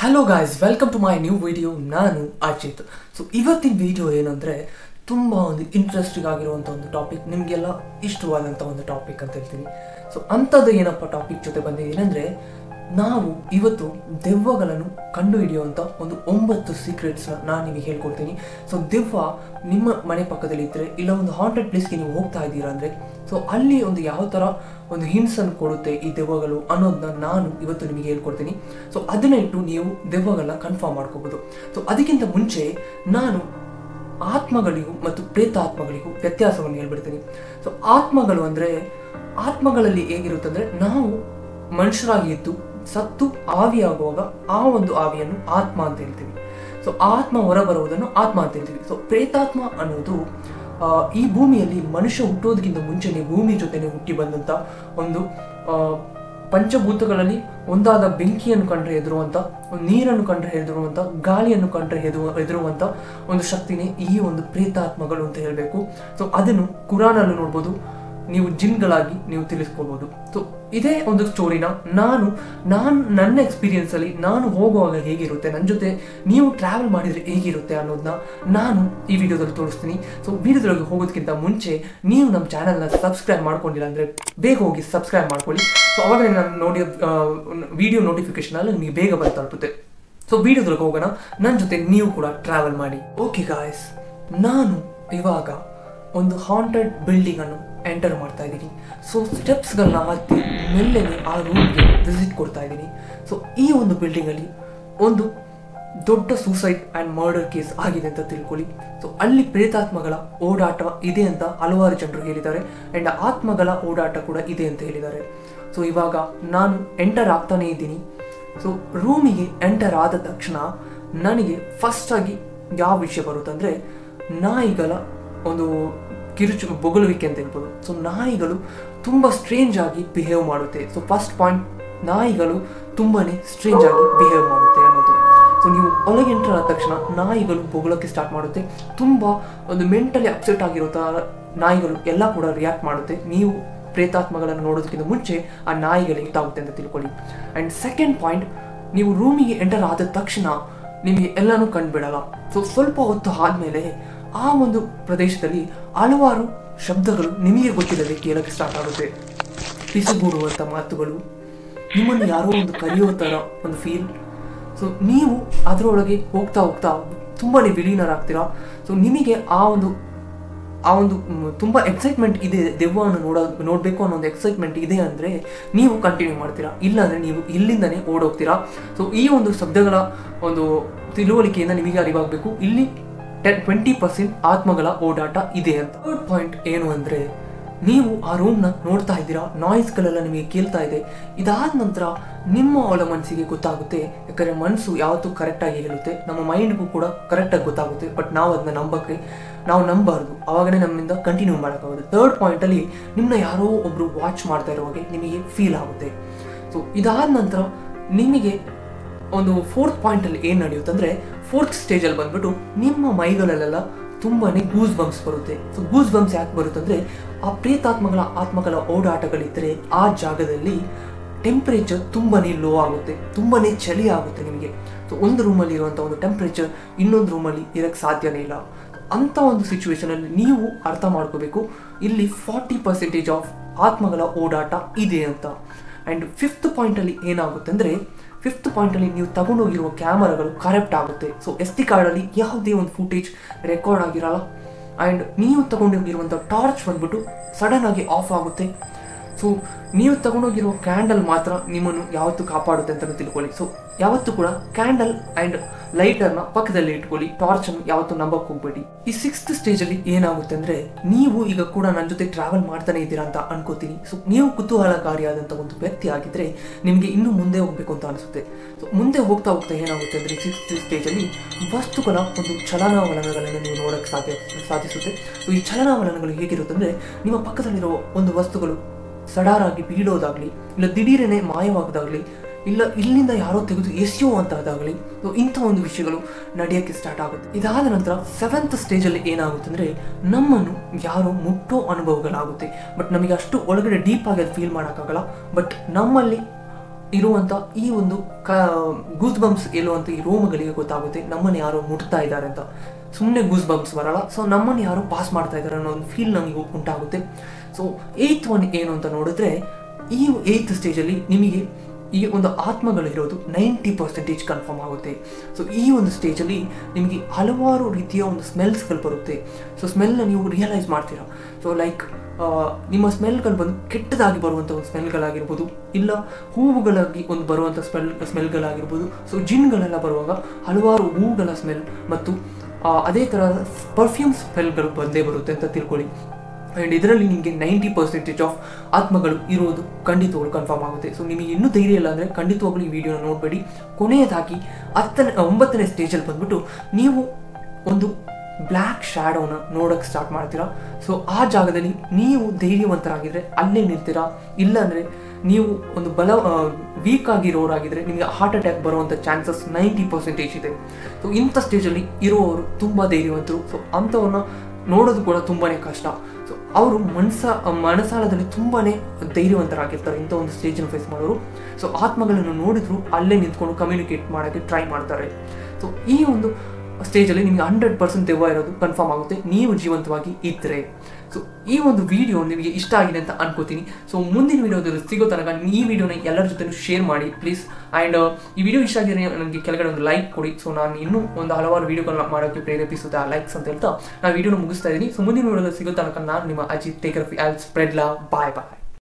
hello guys welcome to my new video ನಾನು Ajith so ಇವತ್ತಿನ video ಏನಂದರೆ ತುಂಬ ಒಂದು ಇಂಟ್ರೆಸ್ಟಿಂಗ್ ಆಗಿರುವಂಥ ಒಂದು ಟಾಪಿಕ್ ನಿಮಗೆಲ್ಲ ಇಷ್ಟವಾದಂಥ ಒಂದು ಟಾಪಿಕ್ ಅಂತ ಹೇಳ್ತೀನಿ ಸೊ ಅಂಥದ್ದು ಏನಪ್ಪ ಟಾಪಿಕ್ ಜೊತೆ ಬಂದಿದ್ದೀನಿ ಅಂದರೆ ನಾವು ಇವತ್ತು ದೆವ್ವಗಳನ್ನು ಕಂಡುಹಿಡಿಯುವಂಥ ಒಂದು ಒಂಬತ್ತು ಸೀಕ್ರೆಟ್ಸ್ನ ನಾನು ನಿಮಗೆ ಹೇಳ್ಕೊಡ್ತೀನಿ ಸೊ ದೆವ್ವ ನಿಮ್ಮ ಮನೆ ಪಕ್ಕದಲ್ಲಿ ಇದ್ದರೆ ಇಲ್ಲ ಒಂದು ಹಾಂಟೆಡ್ ಪ್ಲೇಸ್ಗೆ ನೀವು ಹೋಗ್ತಾ ಇದ್ದೀರಾ ಅಂದರೆ ಸೊ ಅಲ್ಲಿ ಒಂದು ಯಾವ ಥರ ಒಂದು ಹಿಂಸನ್ನು ಕೊಡುತ್ತೆ ಈ ದೆವ್ವಗಳು ಅನ್ನೋದನ್ನ ನಾನು ಇವತ್ತು ನಿಮಗೆ ಹೇಳ್ಕೊಡ್ತೀನಿ ಸೊ ಅದನ್ನ ಇಟ್ಟು ನೀವು ದೆವ್ವಗಳನ್ನ ಕನ್ಫರ್ಮ್ ಮಾಡ್ಕೋಬೋದು ಸೊ ಅದಕ್ಕಿಂತ ಮುಂಚೆ ನಾನು ಆತ್ಮಗಳಿಗೂ ಮತ್ತು ಪ್ರೇತಾತ್ಮಗಳಿಗೂ ವ್ಯತ್ಯಾಸವನ್ನು ಹೇಳ್ಬಿಡ್ತೀನಿ ಸೊ ಆತ್ಮಗಳು ಅಂದರೆ ಆತ್ಮಗಳಲ್ಲಿ ಹೇಗಿರುತ್ತೆ ಅಂದರೆ ನಾವು ಮನುಷ್ಯರಾಗಿ ಇದ್ದು ಸತ್ತು ಆವಿಯಾಗುವಾಗ ಆ ಒಂದು ಆವಿಯನ್ನು ಆತ್ಮ ಅಂತ ಹೇಳ್ತೀವಿ ಸೊ ಆತ್ಮ ಹೊರಬರುವುದನ್ನು ಆತ್ಮ ಅಂತ ಹೇಳ್ತೀವಿ ಸೊ ಪ್ರೇತಾತ್ಮ ಅನ್ನೋದು ಆ, ಈ ಭೂಮಿಯಲ್ಲಿ ಮನುಷ್ಯ ಹುಟ್ಟೋದಕ್ಕಿಂತ ಮುಂಚೆನೆ ಭೂಮಿ ಜೊತೆನೆ ಹುಟ್ಟಿ ಬಂದಂತ ಒಂದು ಆ, ಪಂಚಭೂತಗಳಲ್ಲಿ ಒಂದಾದ ಬೆಂಕಿಯನ್ನು ಕಂಡ್ರೆ ಹೆದರುವಂತ ಒಂದು ನೀರನ್ನು ಕಂಡ್ರೆ ಹೆದರುವಂತ ಗಾಳಿಯನ್ನು ಕಂಡ್ರೆ ಹೆದು ಹೆದರುವಂತ ಒಂದು ಶಕ್ತಿನೇ ಈ ಒಂದು ಪ್ರೇತಾತ್ಮಗಳು ಅಂತ ಹೇಳಬೇಕು ಸೊ ಅದನ್ನು ಕುರಾನಲ್ಲೂ ನೋಡ್ಬೋದು ನೀವು ಜಿನ್ಗಳಾಗಿ ನೀವು ತಿಳಿಸ್ಕೊಳ್ಬೋದು ಸೊ ಇದೇ ಒಂದು ಸ್ಟೋರಿನ ನಾನು ನಾನು ನನ್ನ ಎಕ್ಸ್ಪೀರಿಯನ್ಸ್ ಅಲ್ಲಿ ನಾನು ಹೋಗುವಾಗ ಹೇಗಿರುತ್ತೆ ನನ್ನ ಜೊತೆ ನೀವು ಟ್ರಾವೆಲ್ ಮಾಡಿದ್ರೆ ಹೇಗಿರುತ್ತೆ ಅನ್ನೋದನ್ನ ನಾನು ಈ ವಿಡಿಯೋದಲ್ಲಿ ತೋರಿಸ್ತೀನಿ ಸೊ ವಿಡಿಯೋದೊಳಗೆ ಹೋಗೋದಕ್ಕಿಂತ ಮುಂಚೆ ನೀವು ನಮ್ಮ ಚಾನಲ್ನ ಸಬ್ಸ್ಕ್ರೈಬ್ ಮಾಡ್ಕೊಂಡಿಲ್ಲ ಅಂದರೆ ಬೇಗ ಹೋಗಿ ಸಬ್ಸ್ಕ್ರೈಬ್ ಮಾಡ್ಕೊಳ್ಳಿ ಸೊ ಅವಾಗ ನಾನು ನೋಡಿ ವಿಡಿಯೋ ನೋಟಿಫಿಕೇಶನ್ ಅಲ್ಲಿ ನಿಮಗೆ ಬೇಗ ಬಂದು ತಲುಪುತ್ತೆ ಸೊ ವಿಡಿಯೋದೊಳಗೆ ಹೋಗೋಣ ನನ್ನ ಜೊತೆ ನೀವು ಕೂಡ ಟ್ರಾವೆಲ್ ಮಾಡಿ ಓಕೆ ಗಾಯ್ಸ್ ನಾನು ಇವಾಗ ಒಂದು ಹಾಂಟೆಡ್ ಬಿಲ್ಡಿಂಗ್ ಅನ್ನು ಎಂಟರ್ ಮಾಡ್ತಾ ಇದ್ದೀನಿ ಸೊ ಸ್ಟೆಪ್ಸ್ಗಳನ್ನ ಹತ್ತಿ ಮೆಲ್ಲನೆ ಆ ರೂಮ್ಗೆ ವಿಸಿಟ್ ಕೊಡ್ತಾ ಇದ್ದೀನಿ ಸೊ ಈ ಒಂದು ಬಿಲ್ಡಿಂಗಲ್ಲಿ ಒಂದು ದೊಡ್ಡ ಸೂಸೈಡ್ ಆ್ಯಂಡ್ ಮರ್ಡರ್ ಕೇಸ್ ಆಗಿದೆ ಅಂತ ತಿಳ್ಕೊಳ್ಳಿ ಸೊ ಅಲ್ಲಿ ಪ್ರೇತಾತ್ಮಗಳ ಓಡಾಟ ಇದೆ ಅಂತ ಹಲವಾರು ಜನರು ಹೇಳಿದ್ದಾರೆ ಆ್ಯಂಡ್ ಆತ್ಮಗಳ ಓಡಾಟ ಕೂಡ ಇದೆ ಅಂತ ಹೇಳಿದ್ದಾರೆ ಸೊ ಇವಾಗ ನಾನು ಎಂಟರ್ ಆಗ್ತಾನೇ ಇದ್ದೀನಿ ಸೊ ರೂಮಿಗೆ ಎಂಟರ್ ಆದ ತಕ್ಷಣ ನನಗೆ ಫಸ್ಟ್ ಆಗಿ ಯಾವ ವಿಷಯ ಬರುತ್ತಂದ್ರೆ ನಾಯಿಗಳ ಒಂದು ಕಿರುಚು ಬೊಗಳುವಿಕೆ ಅಂತ ಹೇಳ್ಬೋದು ಸೊ ನಾಯಿಗಳು ತುಂಬ ಸ್ಟ್ರೇಂಜ್ ಆಗಿ ಬಿಹೇವ್ ಮಾಡುತ್ತೆ ಸೊ ಫಸ್ಟ್ ಪಾಯಿಂಟ್ ನಾಯಿಗಳು ತುಂಬಾನೇ ಸ್ಟ್ರೇಂಜ್ ಆಗಿ ಬಿಹೇವ್ ಮಾಡುತ್ತೆ ಅನ್ನೋದು ಸೊ ನೀವು ಒಳಗೆ ಎಂಟರ್ ಆದ ತಕ್ಷಣ ನಾಯಿಗಳು ಬೊಗಳಕ್ಕೆ ಸ್ಟಾರ್ಟ್ ಮಾಡುತ್ತೆ ತುಂಬ ಒಂದು ಮೆಂಟಲಿ ಅಪ್ಸೆಟ್ ಆಗಿರೋ ಥರ ನಾಯಿಗಳು ಎಲ್ಲ ಕೂಡ ರಿಯಾಕ್ಟ್ ಮಾಡುತ್ತೆ ನೀವು ಪ್ರೇತಾತ್ಮಗಳನ್ನು ನೋಡೋದಕ್ಕಿಂತ ಮುಂಚೆ ಆ ನಾಯಿಗಳಿಗೆ ಇದಾಗುತ್ತೆ ಅಂತ ತಿಳ್ಕೊಳ್ಳಿ ಆ್ಯಂಡ್ ಸೆಕೆಂಡ್ ಪಾಯಿಂಟ್ ನೀವು ರೂಮಿಗೆ ಎಂಟರ್ ಆದ ತಕ್ಷಣ ನಿಮಗೆ ಎಲ್ಲನೂ ಕಂಡುಬಿಡಲ್ಲ ಸೊ ಸ್ವಲ್ಪ ಹೊತ್ತು ಆದಮೇಲೆ ಆ ಒಂದು ಪ್ರದೇಶದಲ್ಲಿ ಹಲವಾರು ಶಬ್ದಗಳು ನಿಮಗೆ ಗೊತ್ತಿಲ್ಲದೆ ಕೇಳಕ್ಕೆ ಸ್ಟಾರ್ಟ್ ಆಗುತ್ತೆ ಪಿಸುಗೂಡುವಂಥ ಮಾತುಗಳು ನಿಮ್ಮನ್ನು ಯಾರೋ ಒಂದು ಕರೆಯೋ ಥರ ಒಂದು ಫೀಲ್ ಸೊ ನೀವು ಅದರೊಳಗೆ ಹೋಗ್ತಾ ಹೋಗ್ತಾ ತುಂಬಾನೇ ವಿಲೀನರಾಗ್ತೀರಾ ಸೊ ನಿಮಗೆ ಆ ಒಂದು ಆ ಒಂದು ಮ್, ತುಂಬಾ ಎಕ್ಸೈಟ್ಮೆಂಟ್ ಇದೆ ದೆವ್ವವನ್ನು ನೋಡ ನೋಡಬೇಕು ಅನ್ನೋ ಒಂದು ಎಕ್ಸೈಟ್ಮೆಂಟ್ ಇದೆ ಅಂದರೆ ನೀವು ಕಂಟಿನ್ಯೂ ಮಾಡ್ತೀರಾ ಇಲ್ಲ ಅಂದರೆ ನೀವು ಇಲ್ಲಿಂದನೇ ಓಡೋಗ್ತೀರಾ ಸೊ ಈ ಒಂದು ಶಬ್ದಗಳ ಒಂದು ತಿಳುವಳಿಕೆಯಿಂದ ನಿಮಗೆ ಅರಿವಾಗಬೇಕು ಇಲ್ಲಿ ಟೆನ್ ಟ್ವೆಂಟಿ ಪರ್ಸೆಂಟ್ ಆತ್ಮಗಳ ಓಡಾಟ ಇದೆ ಅಂತ ಥರ್ಡ್ ಪಾಯಿಂಟ್ ಏನು ಅಂದರೆ ನೀವು ಆ ರೂಮ್ನ ನೋಡ್ತಾ ಇದ್ದೀರಾ ನಾಯ್ಸ್ಗಳೆಲ್ಲ ನಿಮಗೆ ಕೇಳ್ತಾ ಇದೆ ಇದಾದ ನಂತರ ನಿಮ್ಮ ಒಳ ಮನಸ್ಸಿಗೆ ಗೊತ್ತಾಗುತ್ತೆ ಯಾಕಂದರೆ ಮನಸ್ಸು ಯಾವತ್ತೂ ಕರೆಕ್ಟಾಗಿ ಹೇಳುತ್ತೆ ನಮ್ಮ ಮೈಂಡ್ಗೂ ಕೂಡ ಕರೆಕ್ಟಾಗಿ ಗೊತ್ತಾಗುತ್ತೆ ಬಟ್ ನಾವು ಅದನ್ನ ನಂಬಕ್ಕೆ ನಾವು ನಂಬಾರ್ದು ಅವಾಗನೇ ನಮ್ಮಿಂದ ಕಂಟಿನ್ಯೂ ಮಾಡೋಕ್ಕಾಗುತ್ತೆ ಥರ್ಡ್ ಪಾಯಿಂಟಲ್ಲಿ ನಿಮ್ಮನ್ನ ಯಾರೋ ಒಬ್ರು ವಾಚ್ ಮಾಡ್ತಾ ಇರೋ ಹಾಗೆ ನಿಮಗೆ ಫೀಲ್ ಆಗುತ್ತೆ ಸೊ ಇದಾದ ನಂತರ ನಿಮಗೆ ಒಂದು ಫೋರ್ತ್ ಪಾಯಿಂಟಲ್ಲಿ ಏನು ನಡೆಯುತ್ತೆ ಅಂದರೆ ಫೋರ್ತ್ ಸ್ಟೇಜಲ್ಲಿ ಬಂದ್ಬಿಟ್ಟು ನಿಮ್ಮ ಮೈಗಳಲ್ಲೆಲ್ಲ ತುಂಬಾನೇ ಗೂಸ್ ಬಂಪ್ಸ್ ಬರುತ್ತೆ ಸೊ ಗೂಸ್ ಬಂಪ್ಸ್ ಯಾಕೆ ಬರುತ್ತೆ ಅಂದರೆ ಆ ಪ್ರೇತಾತ್ಮಗಳ ಆತ್ಮಗಳ ಓಡಾಟಗಳಿದ್ದರೆ ಆ ಜಾಗದಲ್ಲಿ ಟೆಂಪ್ರೇಚರ್ ತುಂಬಾನೇ ಲೋ ಆಗುತ್ತೆ ತುಂಬಾನೇ ಚಳಿ ಆಗುತ್ತೆ ನಿಮಗೆ ಸೊ ಒಂದು ರೂಮಲ್ಲಿ ಇರುವಂಥ ಒಂದು ಟೆಂಪ್ರೇಚರ್ ಇನ್ನೊಂದು ರೂಮಲ್ಲಿ ಇರೋಕ್ಕೆ ಸಾಧ್ಯನೇ ಇಲ್ಲ ಅಂಥ ಒಂದು ಸಿಚುವೇಶನಲ್ಲಿ ನೀವು ಅರ್ಥ ಮಾಡ್ಕೋಬೇಕು ಇಲ್ಲಿ ಫಾರ್ಟಿ ಪರ್ಸೆಂಟೇಜ್ ಆಫ್ ಆತ್ಮಗಳ ಓಡಾಟ ಇದೆ ಅಂತ ಆ್ಯಂಡ್ ಫಿಫ್ತ್ ಪಾಯಿಂಟಲ್ಲಿ ಏನಾಗುತ್ತೆ ಅಂದರೆ ಫಿಫ್ತ್ ಪಾಯಿಂಟಲ್ಲಿ ನೀವು ತಗೊಂಡೋಗಿರುವ ಕ್ಯಾಮರಾಗಳು ಕರೆಕ್ಟ್ ಆಗುತ್ತೆ ಸೊ ಎಸ್ ಟಿ ಕಾರ್ಡಲ್ಲಿ ಯಾವುದೇ ಒಂದು ಫುಟೇಜ್ ರೆಕಾರ್ಡ್ ಆಗಿರಲ್ಲ ಆ್ಯಂಡ್ ನೀವು ತಗೊಂಡೋಗಿರುವಂಥ ಟಾರ್ಚ್ ಬಂದ್ಬಿಟ್ಟು ಸಡನ್ ಆಗಿ ಆಫ್ ಆಗುತ್ತೆ ಸೊ ನೀವು ತಗೊಂಡೋಗಿರೋ ಕ್ಯಾಂಡಲ್ ಮಾತ್ರ ನಿಮ್ಮನ್ನು ಯಾವತ್ತೂ ಕಾಪಾಡುತ್ತೆ ಅಂತ ತಿಳ್ಕೊಳ್ಳಿ ಸೊ ಯಾವತ್ತೂ ಕೂಡ ಕ್ಯಾಂಡಲ್ ಆ್ಯಂಡ್ ಲೈಟರ್ನ ಪಕ್ಕದಲ್ಲಿ ಇಟ್ಕೊಳ್ಳಿ ಟಾರ್ಚ್ ಅನ್ನು ಯಾವತ್ತೂ ನಂಬಕ್ಕೆ ಹೋಗ್ಬೇಡಿ ಈ ಸಿಕ್ಸ್ತ್ ಸ್ಟೇಜಲ್ಲಿ ಏನಾಗುತ್ತೆ ಅಂದರೆ ನೀವು ಈಗ ಕೂಡ ನನ್ನ ಜೊತೆ ಟ್ರಾವೆಲ್ ಮಾಡ್ತಾನೆ ಇದ್ದೀರಾ ಅಂತ ಅನ್ಕೋತೀನಿ ಸೊ ನೀವು ಕುತೂಹಲಕಾರಿಯಾದಂಥ ಒಂದು ವ್ಯಕ್ತಿ ಆಗಿದ್ರೆ ನಿಮಗೆ ಇನ್ನೂ ಮುಂದೆ ಹೋಗಬೇಕು ಅಂತ ಅನಿಸುತ್ತೆ ಸೊ ಮುಂದೆ ಹೋಗ್ತಾ ಹೋಗ್ತಾ ಏನಾಗುತ್ತೆ ಅಂದರೆ ಸಿಕ್ಸ್ತ್ ಸ್ಟೇಜಲ್ಲಿ ವಸ್ತುಗಳ ಒಂದು ಚಲನಾವಲನಗಳನ್ನು ನೀವು ನೋಡೋಕ್ಕೆ ಸಾಧ್ಯ ಸಾಧಿಸುತ್ತೆ ಸೊ ಈ ಚಲನಾವಲನಗಳು ಹೇಗಿರುತ್ತೆ ಅಂದರೆ ನಿಮ್ಮ ಪಕ್ಕದಲ್ಲಿರೋ ಒಂದು ವಸ್ತುಗಳು ಸಡಾರಾಗಿ ಬೀಳೋದಾಗ್ಲಿ ಇಲ್ಲ ದಿಢೀರನೆ ಮಾಯವಾಗೋದಾಗ್ಲಿ ಇಲ್ಲ ಇಲ್ಲಿಂದ ಯಾರೋ ತೆಗೆದು ಎಸೆಯೋ ಅಂತಾದಾಗಲಿ ಸೊ ಇಂಥ ಒಂದು ವಿಷಯಗಳು ನಡೆಯೋಕ್ಕೆ ಸ್ಟಾರ್ಟ್ ಆಗುತ್ತೆ ಇದಾದ ನಂತರ ಸೆವೆಂತ್ ಸ್ಟೇಜಲ್ಲಿ ಏನಾಗುತ್ತೆ ಅಂದರೆ ನಮ್ಮನ್ನು ಯಾರೋ ಮುಟ್ಟೋ ಅನುಭವಗಳಾಗುತ್ತೆ ಬಟ್ ನಮಗೆ ಅಷ್ಟು ಒಳಗಡೆ ಡೀಪ್ ಆಗಿ ಅದು ಫೀಲ್ ಮಾಡೋಕ್ಕಾಗಲ್ಲ ಬಟ್ ನಮ್ಮಲ್ಲಿ ಇರುವಂಥ ಈ ಒಂದು ಕ ಗೂಸ್ ಬಂಪ್ಸ್ ಇರುವಂಥ ಈ ರೋಮಗಳಿಗೆ ಗೊತ್ತಾಗುತ್ತೆ ನಮ್ಮನ್ನು ಯಾರೋ ಮುಟ್ತಾ ಇದ್ದಾರೆ ಅಂತ ಸುಮ್ಮನೆ ಗೂಸ್ ಬಂಪ್ಸ್ ಬರಲ್ಲ ಸೊ ನಮ್ಮನ್ನು ಯಾರೋ ಪಾಸ್ ಮಾಡ್ತಾ ಇದ್ದಾರೆ ಅನ್ನೋ ಒಂದು ಫೀಲ್ ನಮಗೆ ಉಂಟಾಗುತ್ತೆ ಸೊ ಏಯ್ತ್ ಒನ್ ಏನು ಅಂತ ನೋಡಿದ್ರೆ ಈ ಏಯ್ತ್ ಸ್ಟೇಜಲ್ಲಿ ನಿಮಗೆ ಈ ಒಂದು ಆತ್ಮಗಳಿರೋದು ನೈಂಟಿ ಪರ್ಸೆಂಟೇಜ್ ಕನ್ಫರ್ಮ್ ಆಗುತ್ತೆ ಸೊ ಈ ಒಂದು ಸ್ಟೇಜಲ್ಲಿ ನಿಮಗೆ ಹಲವಾರು ರೀತಿಯ ಒಂದು ಸ್ಮೆಲ್ಸ್ಗಳು ಬರುತ್ತೆ ಸೊ ಸ್ಮೆಲ್ನ ನೀವು ರಿಯಲೈಸ್ ಮಾಡ್ತೀರಾ ಸೊ ಲೈಕ್ ನಿಮ್ಮ ಸ್ಮೆಲ್ಗಳು ಬಂದು ಕೆಟ್ಟದಾಗಿ ಬರುವಂಥ ಒಂದು ಸ್ಮೆಲ್ಗಳಾಗಿರ್ಬೋದು ಇಲ್ಲ ಹೂವುಗಳಾಗಿ ಒಂದು ಬರುವಂಥ ಸ್ಮೆಲ್ ಸ್ಮೆಲ್ಗಳಾಗಿರ್ಬೋದು ಸೊ ಜಿನ್ಗಳೆಲ್ಲ ಬರುವಾಗ ಹಲವಾರು ಹೂವುಗಳ ಸ್ಮೆಲ್ ಮತ್ತು ಆ, ಅದೇ ಥರ ಪರ್ಫ್ಯೂಮ್ ಸ್ಮೆಲ್ಗಳು ಬಂದೇ ಬರುತ್ತೆ ಅಂತ ತಿಳ್ಕೊಳ್ಳಿ ಆ್ಯಂಡ್ ಇದರಲ್ಲಿ ನಿಮಗೆ ನೈಂಟಿ ಪರ್ಸೆಂಟೇಜ್ ಆಫ್ ಆತ್ಮಗಳು ಇರೋದು ಖಂಡಿತವಾಗ್ಲು ಕನ್ಫರ್ಮ್ ಆಗುತ್ತೆ ಸೊ ನಿಮಗೆ ಇನ್ನೂ ಧೈರ್ಯ ಇಲ್ಲ ಅಂದರೆ ಖಂಡಿತವಾಗ್ಲೂ ಈ ವಿಡಿಯೋನ ನೋಡಬೇಡಿ ಕೊನೆಯದಾಗಿ ಹತ್ತನೇ ಒಂಬತ್ತನೇ ಸ್ಟೇಜಲ್ಲಿ ಬಂದ್ಬಿಟ್ಟು ನೀವು ಒಂದು ಬ್ಲ್ಯಾಕ್ ಶ್ಯಾಡೋನ ನೋಡೋಕ್ಕೆ ಸ್ಟಾರ್ಟ್ ಮಾಡ್ತೀರಾ ಸೊ ಆ ಜಾಗದಲ್ಲಿ ನೀವು ಧೈರ್ಯವಂತರಾಗಿದ್ದರೆ ಅಲ್ಲೇ ನಿಲ್ತೀರಾ ಇಲ್ಲಾಂದರೆ ನೀವು ಒಂದು ಬಲ ವೀಕ್ ಆಗಿರೋರಾಗಿದ್ದರೆ ನಿಮಗೆ ಹಾರ್ಟ್ ಅಟ್ಯಾಕ್ ಬರುವಂಥ ಚಾನ್ಸಸ್ ನೈಂಟಿ ಪರ್ಸೆಂಟೇಜ್ ಇದೆ ಸೊ ಇಂಥ ಸ್ಟೇಜಲ್ಲಿ ಇರುವವರು ತುಂಬ ಧೈರ್ಯವಂತರು ಸೊ ಅಂಥವ್ರನ್ನ ನೋಡೋದು ಕೂಡ ತುಂಬಾ ಕಷ್ಟ ಸೊ ಅವರು ಮನಸ ಮನಸಾಳದಲ್ಲಿ ತುಂಬಾ ಧೈರ್ಯವಂತರಾಗಿರ್ತಾರೆ ಇಂಥ ಒಂದು ಸ್ಟೇಜನ್ನು ಫೇಸ್ ಮಾಡೋರು ಸೊ ಆತ್ಮಗಳನ್ನು ನೋಡಿದ್ರು ಅಲ್ಲೇ ನಿಂತ್ಕೊಂಡು ಕಮ್ಯುನಿಕೇಟ್ ಮಾಡೋಕ್ಕೆ ಟ್ರೈ ಮಾಡ್ತಾರೆ ಸೊ ಈ ಒಂದು ಸ್ಟೇಜಲ್ಲಿ ನಿಮಗೆ ಹಂಡ್ರೆಡ್ ಪರ್ಸೆಂಟ್ ದೆವ್ವ ಇರೋದು ಕನ್ಫರ್ಮ್ ಆಗುತ್ತೆ ನೀವು ಜೀವಂತವಾಗಿ ಇದ್ದರೆ ಸೊ ಈ ಒಂದು ವಿಡಿಯೋ ನಿಮಗೆ ಇಷ್ಟ ಆಗಿದೆ ಅಂತ ಅನ್ಕೋತೀನಿ ಸೊ ಮುಂದಿನ ವಿಡಿಯೋದಲ್ಲಿ ಸಿಗೋ ತನಕ ಈ ವಿಡಿಯೋನ ಎಲ್ಲರ ಜೊತೆ ಶೇರ್ ಮಾಡಿ ಪ್ಲೀಸ್ ಆ್ಯಂಡ್ ಈ ವಿಡಿಯೋ ಇಷ್ಟ ಆಗಿದೆ ನನಗೆ ಕೆಳಗಡೆ ಒಂದು ಲೈಕ್ ಕೊಡಿ ಸೊ ನಾನು ಇನ್ನೂ ಒಂದು ಹಲವಾರು ವಿಡಿಯೋಗಳನ್ನ ಮಾಡೋಕ್ಕೆ ಪ್ರೇರೇಪಿಸುತ್ತೆ ಆ ಲೈಕ್ಸ್ ಅಂತ ಹೇಳ್ತಾ ನಾನು ವಿಡಿಯೋನ ಮುಗಿಸ್ತಾ ಇದ್ದೀನಿ ಸೊ ಮುಂದಿನ ವಿಡಿಯೋದಲ್ಲಿ ಸಿಗೋ ತನಕ ನಾನು ನಿಮ್ಮ ಅಜಿತ್ ಟೇಕರ್ ಐ ಸ್ಪ್ರೆಡ್ ಲಾ ಬಾಯ್ ಬಾಯ್